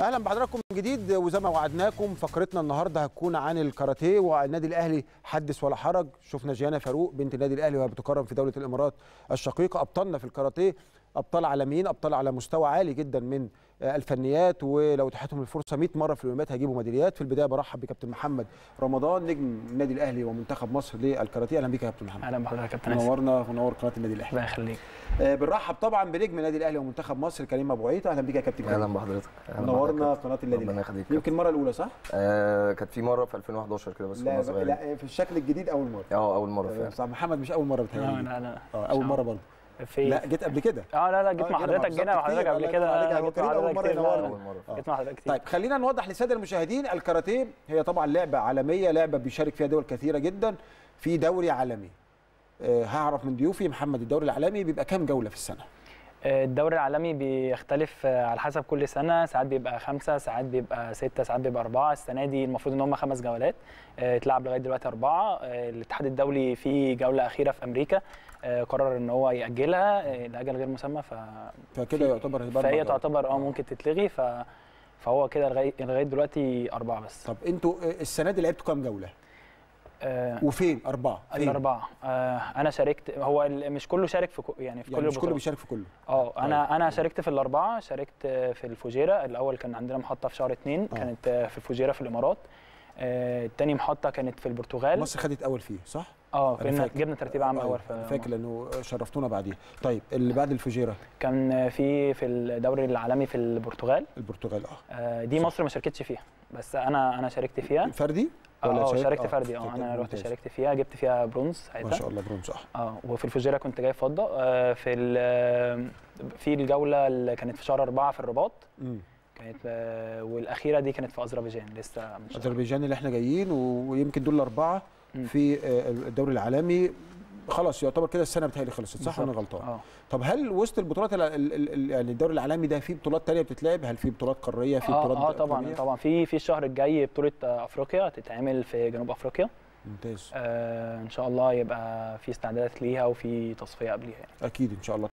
اهلا بحضراتكم من جديد وزي ما وعدناكم فقرتنا النهارده هتكون عن الكاراتيه والنادي الاهلي حدث ولا حرج شفنا جيانا فاروق بنت النادي الاهلي وهي بتكرم في دوله الامارات الشقيقه ابطالنا في الكاراتيه ابطال عالميين ابطال على مستوى عالي جدا من الفنيات ولو اتاحتهم الفرصه 100 مره في الاولمبياد هيجيبوا ميداليات في البدايه برحب بكابتن محمد رمضان نجم النادي الاهلي ومنتخب مصر للكاراتيه اهلا بيك يا كابتن محمد اهلا بحضرتك يا كابتن اسف منورنا ونور قناه النادي الاهلي الله يخليك آه، بنرحب طبعا بنجم النادي الاهلي ومنتخب مصر كريم ابو عيط اهلا بيك يا كابتن كريم اهلا بحضرتك أهلاً منورنا بحضرتك. قناه النادي ربنا الاهلي يخليك يمكن المره الاولى صح؟ آه كانت في مره في 2011 كده بس لا وانا صغير لا في الشكل الجديد اول مره اه اول مره آه، فعلا صح محمد مش اول مره لا بتهيألي لا لا اه اول مره برضه في لا جيت قبل كده اه لا لا جيت آه، مع كده حضرتك بالظبط جينا مع كتير. حضرتك قبل الله كده ينور عليك. آه، هو جيت مع كريم أول حضرتك مرة كتير ينورنا. لا، اول مره فعلا جيت مع حضرتك كتير طيب خلينا نوضح للساده المشاهدين الكاراتيه هي طبعا لعبه عالميه لعبه بيشارك فيها دول كثيره جدا في دوري عالمي آه، هعرف من ضيوفي محمد الدوري العالمي بيبقى كام جوله في السنه آه، الدوري العالمي بيختلف آه، على حسب كل سنه ساعات بيبقى خمسه ساعات بيبقى سته ساعات بيبقى اربعه السنه دي المفروض ان هم خمس جولات آه، اتلعب لغايه دلوقتي اربعه آه، الاتحاد الدولي في جوله اخيره في امريكا آه، قرر ان هو ياجلها آه، لاجل غير مسمى ف فكده في- يعتبر هيبقى أربع فهي جولات. تعتبر اه ممكن تتلغي ف فهو كده لغايه لغايه دلوقتي اربعه بس طب انتوا آه، السنه دي لعبتوا كام جوله آه، وفين اربعه فين الاربعه آه، انا شاركت هو ال- مش كله شارك في كو- يعني في يعني كل مش كله البطولات. بيشارك في كله اه انا انا شاركت في الاربعه شاركت في الفوجيرا الاول كان عندنا محطه في شهر اثنين آه. كانت في الفوجيرا في الامارات آه، التاني محطه كانت في البرتغال مصر خدت اول فيه صح اه أنا جبنا فاكر. جبنا ترتيب عام آه، اول أنا في فاكر لانه شرفتونا بعديها طيب اللي بعد الفجيره كان في في الدوري العالمي في البرتغال البرتغال اه آه، دي مصر ما شاركتش فيها بس انا انا شاركت فيها فردي ولا اه شارك؟ شاركت آه، فردي اه شاركت انا رحت ممتاز. شاركت فيها جبت فيها برونز ساعتها ما شاء الله برونز صح اه وفي الفجيره كنت جايب فضه آه، في ال- في الجوله اللي كانت في شهر أربعة في الرباط امم كانت آه، والاخيره دي كانت في اذربيجان لسه من شهر. اذربيجان اللي احنا جايين و- ويمكن دول الاربعه مم. في آه، الدوري العالمي خلاص يعتبر كده السنه بتهيألي خلصت صح ولا بالظبط. غلطان؟ اه طب هل وسط البطولات ال- ال- ال- يعني الدوري العالمي ده في بطولات تانية بتتلعب؟ هل في بطولات قاريه؟ في بطولات اه, آه طبعا إقليمية؟ طبعا في في الشهر الجاي بطوله آه، افريقيا هتتعمل في جنوب افريقيا ممتاز آه ان شاء الله يبقى في استعدادات ليها وفي تصفيه قبليها يعني. اكيد ان شاء الله